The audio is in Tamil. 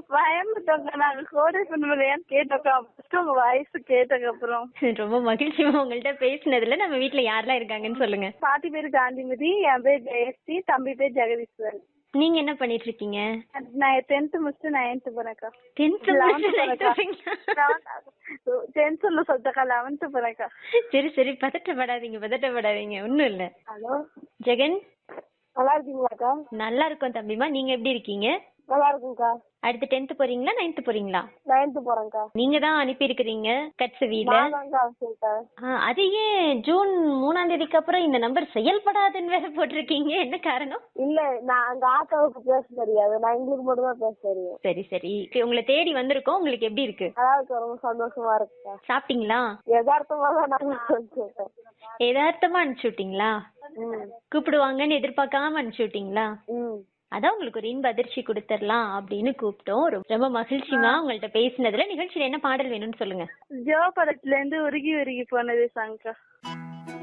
பயந்துட்டோங்க நாங்க கோடை பண்ணுவோம் கேட்டோக்கா ஃபர்ஸ்ட் உங்க வாய்ஸ் கேட்டதுக்கு அப்புறம் ரொம்ப மகிழ்ச்சிமா உங்கள்ட்ட பேசினதுல நம்ம வீட்ல யாரெல்லாம் இருக்காங்கன்னு சொல்லுங்க பாட்டி பேரு காந்திமதி என் பேர் ஜெயஸ்ரீ தம்பி பேர் ஜெகதீஸ்வரன் நீங்க என்ன பண்ணிட்டு இருக்கீங்க நான் டென்த் முடிச்சுட்டு நைன்த் போறேன்க்கா டென்த் டென்த் இல்ல சொல்லிட்டக்கா லெவன்த் போறேன்க்கா சரி சரி பதட்டப்படாதீங்க பதட்டப்படாதீங்க ஒண்ணும் இல்ல ஹலோ ஜெகன் நல்லா இருக்கீங்களாக்கா நல்லா இருக்கோம் தம்பிமா நீங்க எப்படி இருக்கீங்க நல்லா இருக்குங்கக்கா அடுத்து டென்த் போறீங்களா நைன்த் போறீங்களா நைன்த் போறேன்க்கா நீங்க தான் அனுப்பி இருக்கிறீங்க கட்சவியில நான்தான்க்கா சொல்லிட்டேன் அது ஏன் ஜூன் மூணாம் தேதிக்கு அப்புறம் இந்த நம்பர் செயல்படாதுன்னு வேற போட்டிருக்கீங்க என்ன காரணம் இல்ல நான் அங்க ஆத்தாவுக்கு பேச தெரியாது நான் எங்களுக்கு மட்டும் தான் பேச தெரியும் சரி சரி உங்களை தேடி வந்திருக்கோம் உங்களுக்கு எப்படி இருக்கு அதாவது ரொம்ப சந்தோஷமா இருக்குக்கா சாப்பிட்டீங்களா யதார்த்தமா தான் நாங்க சொல்லிட்டோம் எதார்த்தமா அனுப்பிச்சு விட்டீங்களா ம் கூப்பிடுவாங்கன்னு எதிர்பார்க்காம அனுப்பிச்சு விட்டீங்களா ம் அதான் உங்களுக்கு ஒரு இன்ப அதிர்ச்சி கொடுத்துடலாம் அப்படின்னு கூப்பிட்டோம் ரொம்ப- ரொம்ப மகிழ்ச்சிமா உங்கள்ட்ட பேசினதுல நிகழ்ச்சியில என்ன பாடல் வேணும்னு சொல்லுங்க ஜோ படத்துல இருந்து உருகி உருகி போனது சாங்க்கா